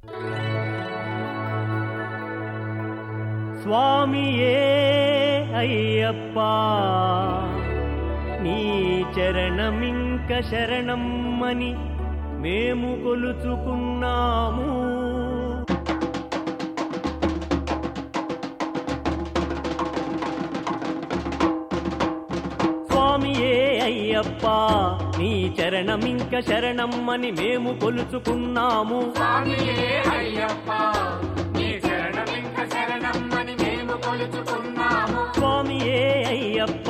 స్వామియే అయ్యప్ప నీ చరణమింక శరణమ్మని మేము కొలుచుకున్నాము స్వామియే అయ్యప్ప నీ చరణమింక శరణమ్మని మేము కొలుచుకున్నాము స్వామియే అయ్యప్ప నీ శరణమింక శరణమ్మని మేము కొలుచుకున్నాము స్వామియే అయ్యప్ప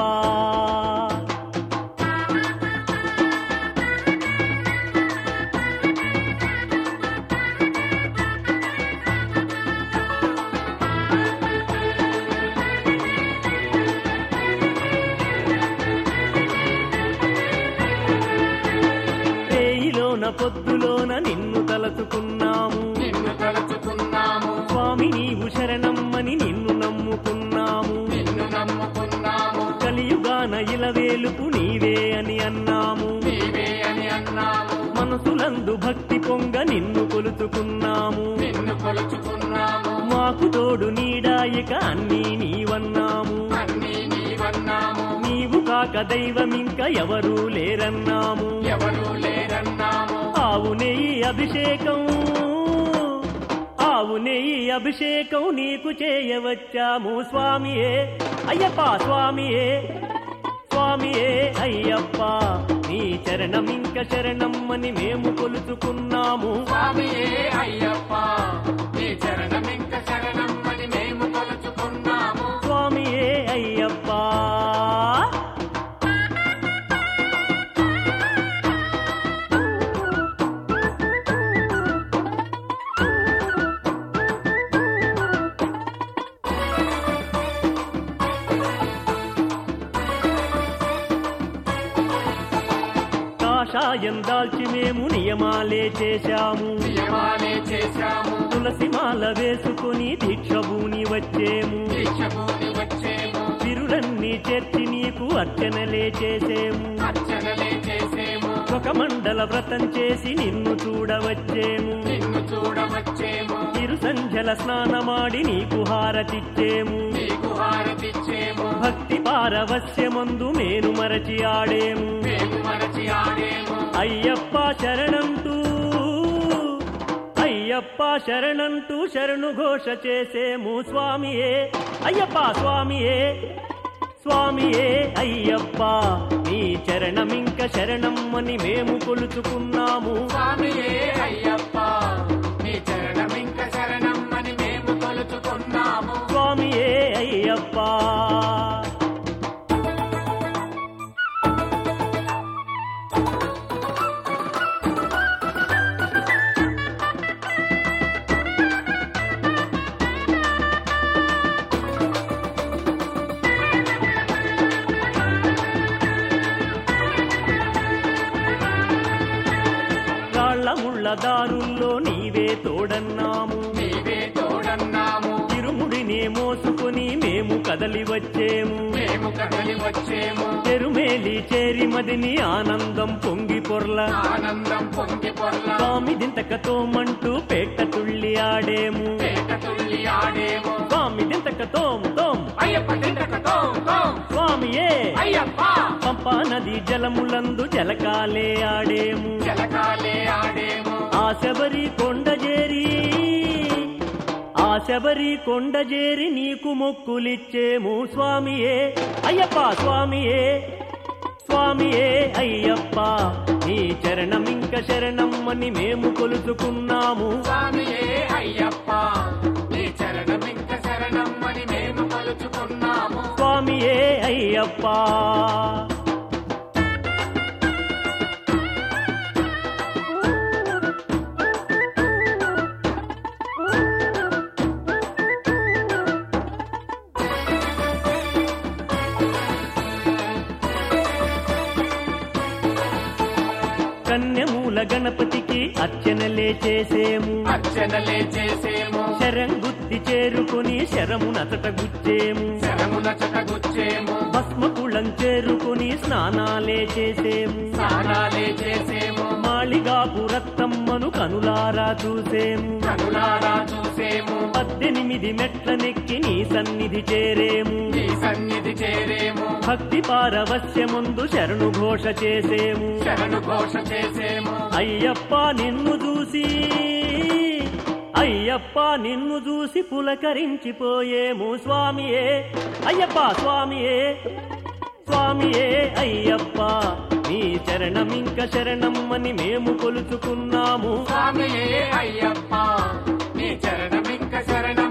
రేయిలోన పొద్దులోన నిన్ను తలచుకున్నాము నిన్ను తలుచుకున్నాము స్వామి నీవు శరణమ్మని నిన్ను నమ్ముకున్నాము నిన్ను నమ్ముకున్నాము కలియుగాన ఇలవేలుపు నీవే అని అన్నాము నీవే అని అన్నాము మనసులందు భక్తి పొంగ నిన్ను కొలుచుకున్నాము నిన్ను కొలుచుకున్నాము మాకు తోడు నీడాయిక అన్నీ నీవన్నాము అన్నీ నీవన్నాము నీవు కాక దైవమింక ఎవరూ లేరన్నాము ఎవరు లేరన్నాము ఆవు నెయ్యి అభిషేకం ఆవు నెయ్యి అభిషేకం నీకు చేయవచ్చాము స్వామియే అయ్యప్ప స్వామియే స్వామియే అయ్యప్ప నీ చరణమింక శరణమ్మని మేము కొలుచుకున్నాము స్వామియే అయ్యప్ప నీ శరణమింక శరణమ్మని మేము కొలుచుకున్నాము స్వామియే అయ్యప్ప కాషాయం దాల్చి మేము నియమాలే చేశాము నియమాలే చేశాము తులసి మాల వేసుకుని దీక్షభూని వచ్చేము దీక్షభూమి వచ్చేము తిరులన్నీ చేర్చి నీకు అర్చనలే చేసేము అర్చనలే చేసేము ఒక మండల వ్రతం చేసి నిన్ను చూడవచ్చేము నిన్ను చూడవచ్చేము తిరు సంధ్యల స్నానమాడి నీకు హారతిచ్చేము నీకు హారతిచ్చేము భక్తి పారవస్యమందు మేను మరచి ఆడేము మేము మరచి ఆడేము అయ్యప్ప శరణంటూ అయ్యప్ప శరణంటూ శరణు ఘోష చేసేము స్వామియే అయ్యప్ప స్వామియే స్వామియే అయ్యప్ప నీ చరణమింక శరణమ్మని మేము కొలుచుకున్నాము స్వామియే అయ్యప్ప నీ చరణమింక శరణమ్మని మేము కొలుచుకున్నాము స్వామియే అయ్యప్ప రాళ్ల ముళ్ళ దారుల్లో నీవే తోడన్నాము నీవే తోడన్నాము తిరుముడినే మోసుకొని మేము కదలి వచ్చేము మేము కదలి వచ్చేము తెరుమేలి చేరి మదిని ఆనందం పొంగి పొర్ల ఆనందం పొంగి పొర్ల స్వామి దింతకతో మంటూ పేట తుళ్ళి ఆడేము పేట తుల్లి ఆడేము స్వామి దింతకతోం తోం అయ్యప్ప తింటక తోం తోం స్వామియే అయ్యప్ప పంపా నది జలములందు జలకాలే ఆడేము జలకాలే ఆడేము ఆ శబరి కొండ చేరి ఆ శబరి కొండ చేరి నీకు మొక్కులిచ్చేము స్వామియే అయ్యప్ప స్వామియే స్వామియే అయ్యప్ప నీ చరణమింక శరణమ్మని మేము కొలుచుకున్నాము స్వామియే అయ్యప్ప నీ చరణమింక శరణమ్మని మేము కొలుచుకున్నాము స్వామియే అయ్యప్ప కన్యమూల గణపతికి అర్చనలే అర్చనలే చేసేము అర్చనలే చేసేము శరంగుత్తి చేరుకుని శరమునతట గుచ్చేము శరమున చటగుచ్చేము భస్మకుళం చేరుకుని స్నానాలే చేసేము స్నానాలే చేసేము మాళిగాపు రత్తమ్మను కనులారా చూసేము కనులారా చూసేము పద్దెనిమిది మెట్ల నెక్కి నీ సన్నిధి చేరేము నీ సన్నిధి చేరేము భక్తి పారవస్యముందు శరణు ఘోష చేసేము శరణు ఘోష చేసేము అయ్యప్ప నిన్ను చూసి అయ్యప్ప నిన్ను చూసి పులకరించిపోయేము స్వామియే అయ్యప్ప స్వామియే స్వామియే అయ్యప్ప నీ శరణమింక శరణమ్మని మేము కొలుచుకున్నాము స్వామియే అయ్యప్ప నీ చరణమింక శరణం